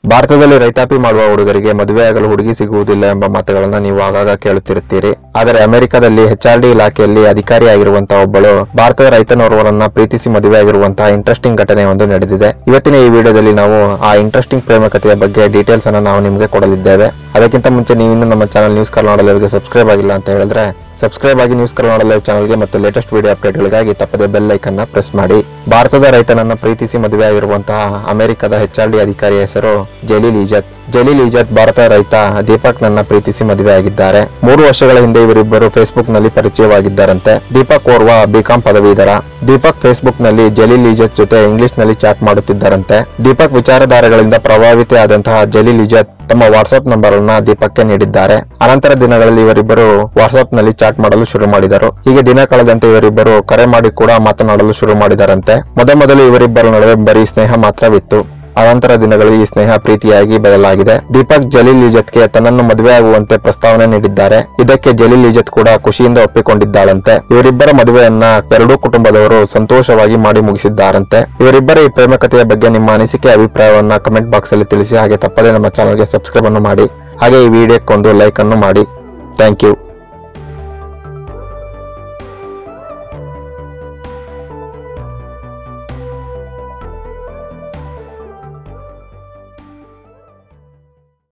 ಭಾರತದಲ್ಲಿ ರೈತಾಪಿ ಮಾಡುವ ಹುಡುಗರಿಗೆ ಮದುವೆಯಾಗಲು ಹುಡುಗಿ ಸಿಗುವುದಿಲ್ಲ ಎಂಬ ಮಾತುಗಳನ್ನ ನೀವು ಆಗಾಗ ಕೇಳುತ್ತಿರುತ್ತೀರಿ ಆದರೆ ಅಮೆರಿಕದಲ್ಲಿ ಡಿ ಇಲಾಖೆಯಲ್ಲಿ ಅಧಿಕಾರಿಯಾಗಿರುವಂತಹ ಒಬ್ಬಳು ಭಾರತದ ರೈತನೋರ್ವರನ್ನ ಪ್ರೀತಿಸಿ ಮದುವೆಯಾಗಿರುವಂತಹ ಇಂಟ್ರೆಸ್ಟಿಂಗ್ ಘಟನೆ ಒಂದು ನಡೆದಿದೆ ಇವತ್ತಿನ ಈ ವಿಡಿಯೋದಲ್ಲಿ ನಾವು ಆ ಇಂಟ್ರೆಸ್ಟಿಂಗ್ ಪ್ರೇಮ ಕಥೆಯ ಬಗ್ಗೆ ಡೀಟೇಲ್ಸ್ ಅನ್ನ ನಾವು ನಿಮಗೆ ಕೊಡಲಿದ್ದೇವೆ ಅದಕ್ಕಿಂತ ಮುಂಚೆ ನೀವು ಇನ್ನೂ ನಮ್ಮ ಚಾನಲ್ ನ್ಯೂಸ್ ಕನ್ನಡ ಲೈವ್ಗೆ ಸಬ್ಸ್ಕ್ರೈಬ್ ಆಗಿಲ್ಲ ಅಂತ ಹೇಳಿದ್ರೆ ಸಬ್ಸ್ಕ್ರೈಬ್ ಆಗಿ ನ್ಯೂಸ್ ಕನ್ನಡ ಲೈವ್ ಚಾನಲ್ಗೆ ಮತ್ತು ಲೇಟೆಸ್ಟ್ ವಿಡಿಯೋ ಅಪ್ಡೇಟ್ಗಳಿಗಾಗಿ ತಪ್ಪದೆ ಬೆಲ್ ಐಕನ್ನ ಪ್ರೆಸ್ ಮಾಡಿ ಭಾರತದ ರೈತನನ್ನ ಪ್ರೀತಿಸಿ ಮದುವೆಯಾಗಿರುವಂತಹ ಅಮೆರಿಕದ ಡಿ ಅಧಿಕಾರಿಯ ಹೆಸರು ಜಲೀಲ್ ಇಜತ್ ಜಲೀಲ್ ಇಜತ್ ಭಾರತ ರೈತ ದೀಪಕ್ ನನ್ನ ಪ್ರೀತಿಸಿ ಮದುವೆಯಾಗಿದ್ದಾರೆ ಮೂರು ವರ್ಷಗಳ ಹಿಂದೆ ಇವರಿಬ್ಬರು ಫೇಸ್ಬುಕ್ ನಲ್ಲಿ ಪರಿಚಯವಾಗಿದ್ದಾರಂತೆ ದೀಪಕ್ ಓರ್ವ ಬಿಕಾಂ ಪದವೀಧರ ದೀಪಕ್ ಫೇಸ್ಬುಕ್ ನಲ್ಲಿ ಜಲೀಲ್ ಇಜತ್ ಜೊತೆ ಇಂಗ್ಲಿಷ್ ನಲ್ಲಿ ಚಾಟ್ ಮಾಡುತ್ತಿದ್ದಾರಂತೆ ದೀಪಕ್ ವಿಚಾರಧಾರೆಗಳಿಂದ ಪ್ರಭಾವಿತ ಆದಂತಹ ಜಲೀಲ್ ಇಜತ್ ತಮ್ಮ ವಾಟ್ಸ್ಆಪ್ ನಂಬರ್ ಅನ್ನ ದೀಪಕ್ಗೆ ನೀಡಿದ್ದಾರೆ ಅನಂತರ ದಿನಗಳಲ್ಲಿ ಇವರಿಬ್ಬರು ವಾಟ್ಸ್ಆಪ್ ನಲ್ಲಿ ಚಾಟ್ ಮಾಡಲು ಶುರು ಮಾಡಿದರು ಹೀಗೆ ದಿನ ಕಳೆದಂತೆ ಇವರಿಬ್ಬರು ಕರೆ ಮಾಡಿ ಕೂಡ ಮಾತನಾಡಲು ಶುರು ಮಾಡಿದರಂತೆ ಮೊದಮೊದಲು ಇವರಿಬ್ಬರ ನಡುವೆ ಬರೀ ಸ್ನೇಹ ಮಾತ್ರವಿತ್ತು ಅನಂತರ ದಿನಗಳಲ್ಲಿ ಈ ಸ್ನೇಹ ಪ್ರೀತಿಯಾಗಿ ಬದಲಾಗಿದೆ ದೀಪಕ್ ಜಲೀಲ್ ಇಜತ್ಗೆ ತನ್ನನ್ನು ಮದುವೆಯಾಗುವಂತೆ ಪ್ರಸ್ತಾವನೆ ನೀಡಿದ್ದಾರೆ ಇದಕ್ಕೆ ಜಲೀಲ್ ಇಜತ್ ಕೂಡ ಖುಷಿಯಿಂದ ಒಪ್ಪಿಕೊಂಡಿದ್ದಾಳಂತೆ ಇವರಿಬ್ಬರ ಮದುವೆಯನ್ನ ಎರಡೂ ಕುಟುಂಬದವರು ಸಂತೋಷವಾಗಿ ಮಾಡಿ ಮುಗಿಸಿದ್ದಾರಂತೆ ಇವರಿಬ್ಬರ ಈ ಪ್ರೇಮ ಕಥೆಯ ಬಗ್ಗೆ ನಿಮ್ಮ ಅನಿಸಿಕೆ ಅಭಿಪ್ರಾಯವನ್ನ ಕಮೆಂಟ್ ಬಾಕ್ಸ್ ಅಲ್ಲಿ ತಿಳಿಸಿ ಹಾಗೆ ತಪ್ಪದೆ ನಮ್ಮ ಚಾನಲ್ಗೆ ಸಬ್ಸ್ಕ್ರೈಬ್ ಅನ್ನು ಮಾಡಿ ಹಾಗೆ ಈ ವಿಡಿಯೋಕ್ಕೊಂದು ಲೈಕ್ ಅನ್ನು ಮಾಡಿ ಥ್ಯಾಂಕ್ ಯು